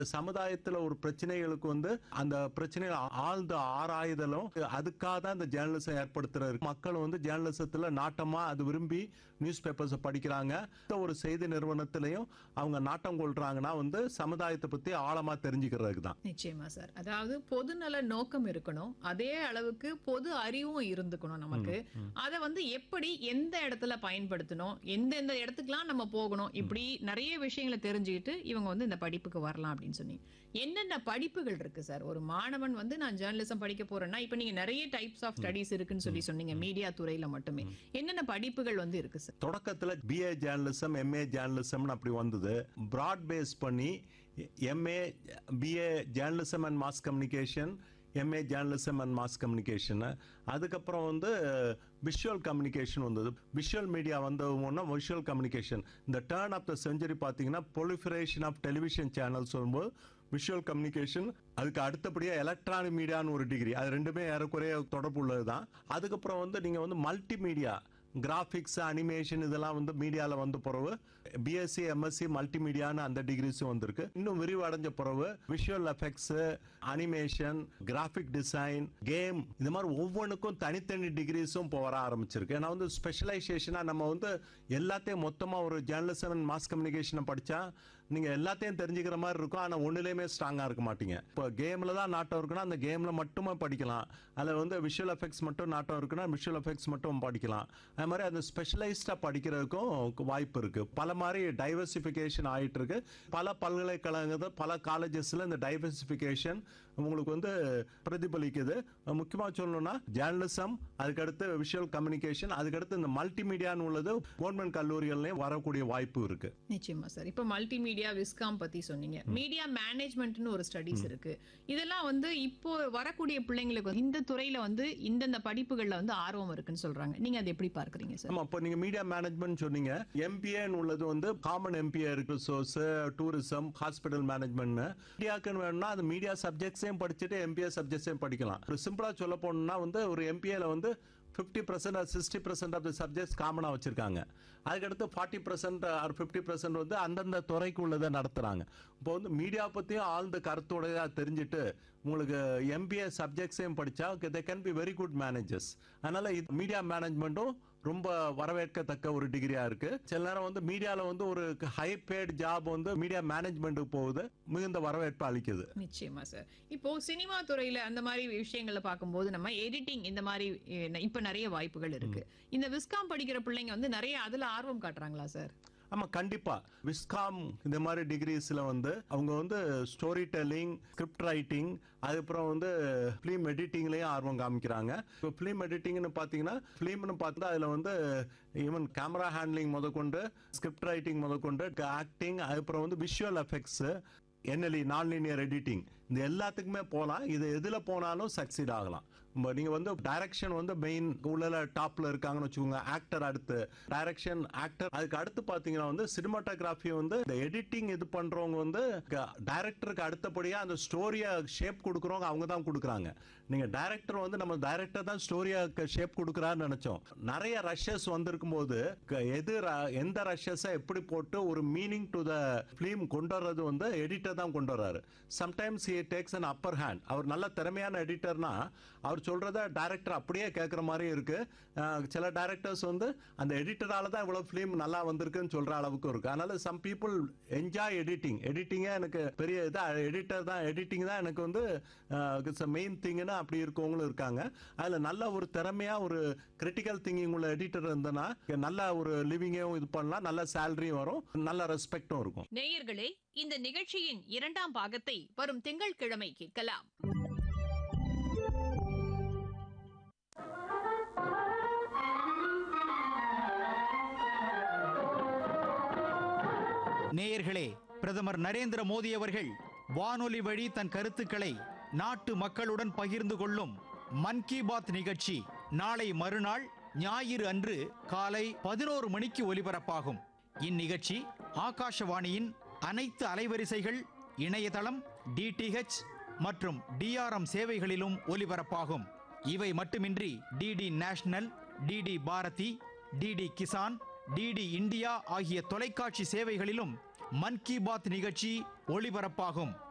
சமுதாயத்துல ஒரு பிரச்சனைகளுக்கு வந்து அந்த பிரச்சனைகளை ஆழ்ந்து ஆராய்தலும் அதுக்காக தான் இந்த ஜேர்னலிசம் ஏற்படுத்துறது மக்கள் வந்து ஜேர்னலிசத்துல நாட்டமா அது விரும்பி நியூஸ் பேப்பர்ஸ் படிக்கிறாங்க இந்த ஒரு செய்தி நிறுவனத்திலையும் அவங்க நாட்டம் கொள்றாங்கன்னா வந்து சமுதாயத்தை பத்தி ஆழமா தெரிஞ்சுக்கிறதுக்கு தான் நிச்சயமா சார் அதாவது பொதுநல நோக்கம் இருக்கணும் அதே அளவுக்கு பொது அறிவும் இருந்துக்கணும் நமக்கு அதை வந்து எப்படி எந்த இடத்துல பயன்படுத்தணும் எந்தெந்த இடத்துக்குலாம் நம்ம போகணும் இப்படி நிறைய விஷயங்களை தெரிஞ்சுக்கிட்டு இவங்க வந்து இந்த படிப்புக்கு வரலாம் அப்படின்னு சொன்னீங்க என்னென்ன படிப்புகள் இருக்கு சார் ஒரு மாணவன் வந்து நான் ஜேர்னலிசம் படிக்க போறேன்னா இப்ப நீங்க நிறைய டைப்ஸ் ஆஃப் ஸ்டடிஸ் இருக்குன்னு சொல்லி சொன்னீங்க மீடியா துறையில மட்டுமே என்னென்ன படிப்புகள் வந்து இருக்கு சார் தொடக்கத்துல பிஏ ஜேர்னலிசம் எம்ஏ ஜேர்னலிசம்னு அப்படி வந்தது ப்ராட் பேஸ் பண்ணி MA BA journalism and mass communication MA journalism and mass communication அதுக்கப்புறம் வந்து விஷுவல் கம்யூனிகேஷன் வந்தது விஷுவல் மீடியா வந்ததுன்னா விஷுவல் கம்யூனிகேஷன் இந்த டேர்ன் ஆஃப் த செஞ்சுரி பார்த்தீங்கன்னா பொலிஃபரேஷன் ஆஃப் டெலிவிஷன் சேனல்ஸ் வரும்போது விஷுவல் கம்யூனிகேஷன் அதுக்கு அடுத்தபடியாக எலக்ட்ரானிக் மீடியான்னு ஒரு டிகிரி அது ரெண்டுமே ஏறக்குறைய தொடர்பு உள்ளது தான் அதுக்கப்புறம் வந்து நீங்கள் வந்து மல்டி மீடியா கிராஃபிக்ஸ் அனிமேஷன் இதெல்லாம் வந்து மீடியாவில் வந்த பிறகு பிஎஸ்சி எம்எஸ்சி மல்டிமீடியான்னு அந்த டிகிரிஸும் வந்திருக்கு இன்னும் விரிவடைஞ்ச பிறகு visual effects animation graphic design game இது மாதிரி ஒவ்வொன்றுக்கும் தனித்தனி டிகிரிஸும் இப்போ வர ஆரம்பிச்சிருக்கு ஏன்னா வந்து ஸ்பெஷலைசேஷனாக நம்ம வந்து எல்லாத்தையும் மொத்தமாக ஒரு ஜேர்னலிசம் அண்ட் மாஸ் கம்யூனிகேஷனை படித்தா நீங்கள் எல்லாத்தையும் தெரிஞ்சுக்கிற மாதிரி இருக்கும் ஆனால் ஒன்றுலேயுமே ஸ்ட்ராங்காக இருக்க மாட்டீங்க இப்போ கேமில் தான் நாட்டம் இருக்குன்னா அந்த கேமில் மட்டுமே படிக்கலாம் அதில் வந்து விஷுவல் எஃபெக்ட்ஸ் மட்டும் நாட்டம் இருக்குன்னா விஷுவல் எஃபெக்ட்ஸ் மட்டும் படிக்கலாம் அது மாதிரி அந்த ஸ்பெஷலைஸ்டாக படிக்கிறதுக்கும் வாய்ப்பு இருக்கு பல மாதிரி டைவர்சிஃபிகேஷன் ஆயிட்டு இருக்கு பல பல்கலைக்கழகங்கள் பல காலேஜஸ்ல இந்த டைவர்சிஃபிகேஷன் உங்களுக்கு வந்து பிரதிபலிக்குது முக்கியமாக சொல்லணும்னா ஜேர்னலிசம் அதுக்கடுத்து விஷுவல் கம்யூனிகேஷன் அதுக்கடுத்து இந்த மல்டிமீடியான்னு உள்ளது கவர்மெண்ட் கல்லூரிகள்லையும் வரக்கூடிய வாய்ப்பு இருக்கு நிச்சயமா சார் இப்போ மல்டிமீடியா விஸ்காம் பத்தி சொன்னீங்க மீடியா மேனேஜ்மெண்ட்னு ஒரு ஸ்டடிஸ் இருக்கு இதெல்லாம் வந்து இப்போ வரக்கூடிய பிள்ளைங்களுக்கு வந்து இந்த துறையில வந்து இந்தந்த படிப்புகள்ல வந்து ஆர்வம் இருக்குன்னு சொல்றாங்க நீங்க அதை எப்படி பார்க்கறீங்க சார் ஆமா இப்போ நீங்க மீடியா மேனேஜ்மெண்ட் சொன்னீங்க எம்பிஏன்னு உள்ளது வந்து காமன் எம்பிஏ இருக்கு சோர்ஸ் டூரிசம் ஹாஸ்பிட்டல் மேனேஜ்மெண்ட் மீடியாக்குன்னு வேணும்னா அது மீடியா சப்ஜெக்ட்ஸையும் படிச்சுட்டு எம்பிஏ சப்ஜெக்ட்ஸையும் படிக்கலாம் ஒரு சிம்பிளா சொல்ல போனோம்னா வந்து ஒரு எம்பிஏல வந்து fifty percent or sixty percent of the subjects காமனாக வச்சிருக்காங்க அதுக்கடுத்து forty percent or fifty percent வந்து அந்தந்த துறைக்கு உள்ளதை நடத்துகிறாங்க இப்போ வந்து மீடியா பற்றியும் ஆழ்ந்த கருத்துடையா தெரிஞ்சுட்டு உங்களுக்கு எம்பிஏ சப்ஜெக்ட்ஸையும் படித்தா they can be very good managers அதனால இது மீடியா மேனேஜ்மெண்ட்டும் ரொம்ப வரவேற்கத்தக்க ஒரு டிகிரியா இருக்கு சில நேரம் வந்து மீடியால வந்து ஒரு ஹை பேட் ஜாப் வந்து மீடியா மேனேஜ்மெண்ட்டுக்கு போகுது மிகுந்த வரவேற்பு அளிக்குது நிச்சயமா சார் இப்போ சினிமா துறையில அந்த மாதிரி விஷயங்களை பார்க்கும்போது நம்ம எடிட்டிங் இந்த மாதிரி அஹ், இப்ப நிறைய வாய்ப்புகள் இருக்கு இந்த விஸ்காம் படிக்கிற பிள்ளைங்க வந்து நிறைய அதுல ஆர்வம் காட்டுறாங்களா சார் ஆமா கண்டிப்பா விஸ்காம் இந்த மாதிரி டிகிரிஸ்ல வந்து அவங்க வந்து ஸ்டோரி டெல்லிங் ஸ்கிரிப்ட் ரைட்டிங் அதுக்கப்புறம் வந்து ஃபிலிம் எடிட்டிங்லயும் ஆர்வம் காமிக்கிறாங்க இப்போ ஃபிலிம் எடிட்டிங்னு பார்த்தீங்கன்னா ஃபிலிம்னு பார்த்தா அதில் வந்து ஈவன் கேமரா ஹேண்ட்லிங் முதற்கொண்டு ஸ்கிரிப்ட் ரைட்டிங் முதற்கொண்டு ஆக்டிங் அதுக்கப்புறம் வந்து விஷுவல் எஃபெக்ட்ஸ் என்எல்இ நான் லீனியர் எடிட்டிங் இந்த எல்லாத்துக்குமே போகலாம் இது எதில் போனாலும் சக்சீட் ஆகலாம் இப்போ நீங்கள் வந்து டைரக்ஷன் வந்து மெயின் உள்ள டாப்பில் இருக்காங்கன்னு வச்சுக்கோங்க ஆக்டர் அடுத்து டைரக்ஷன் ஆக்டர் அதுக்கு அடுத்து பார்த்தீங்கன்னா வந்து சினிமாட்டோகிராஃபி வந்து இந்த எடிட்டிங் இது பண்ணுறவங்க வந்து டைரக்டருக்கு அடுத்தபடியாக அந்த ஸ்டோரியை ஷேப் கொடுக்குறவங்க அவங்க தான் கொடுக்குறாங்க நீங்கள் டைரக்டர் வந்து நம்ம டைரக்டர் தான் ஸ்டோரியை ஷேப் கொடுக்குறாருன்னு நினச்சோம் நிறைய ரஷ்யஸ் வந்திருக்கும் போது க- எது ர- எந்த ரஷ்யஸை எப்படி போட்டு ஒரு மீனிங் டு த ஃபிலிம் கொண்டு வர்றது வந்து எடிட்டர் தான் கொண்டு வர்றாரு sometimes he takes an upper hand அவர் நல்ல திறமையான எடிட்டர்னா அவர் சொல்றத டைரக்டர் அப்படியே கேட்குற மாதிரி இருக்கு அஹ் சில டைரக்டர்ஸ் வந்து அந்த எடிட்டரால தான் இவ்வளவு ஃபிலிம் நல்லா வந்திருக்குன்னு சொல்ற அளவுக்கு இருக்கு அதனால சம் பீப்புள் என்ஜாய் எடிட்டிங் எடிட்டிங்கே எனக்கு பெரிய இது எடிட்டர் தான் எடிட்டிங் தான் எனக்கு வந்து மெயின் திங்னு அப்படி இருக்கவங்களும் இருக்காங்க அதுல நல்ல ஒரு திறமையா ஒரு கிரிட்டிக்கல் திங்கிங் உள்ள எடிட்டர் இருந்தனா நல்ல ஒரு லிவிங்கும் இது பண்ணலாம் நல்ல சேலரியும் வரும் நல்ல ரெஸ்பெக்டும் இருக்கும் நேயர்களே இந்த நிகழ்ச்சியின் இரண்டாம் பாகத்தை வரும் திங்கட்கிழமை கேட்கலாம் நேயர்களே பிரதமர் நரேந்திர மோடி அவர்கள் வானொலி வழி தன் கருத்துக்களை நாட்டு மக்களுடன் பகிர்ந்து கொள்ளும் மன் கி பாத் நிகழ்ச்சி நாளை மறுநாள் ஞாயிறு அன்று காலை பதினோரு மணிக்கு ஒலிபரப்பாகும் இந்நிகழ்ச்சி ஆகாஷவாணியின் அனைத்து அலைவரிசைகள் இணையதளம் டிடிஹெச் மற்றும் டிஆர்எம் சேவைகளிலும் ஒலிபரப்பாகும் இவை மட்டுமின்றி DD National DD Bharati DD Kisan DD India ஆகிய தொலைக்காட்சி சேவைகளிலும் மன் கி பாத் நிகழ்ச்சி ஒளிபரப்பாகும்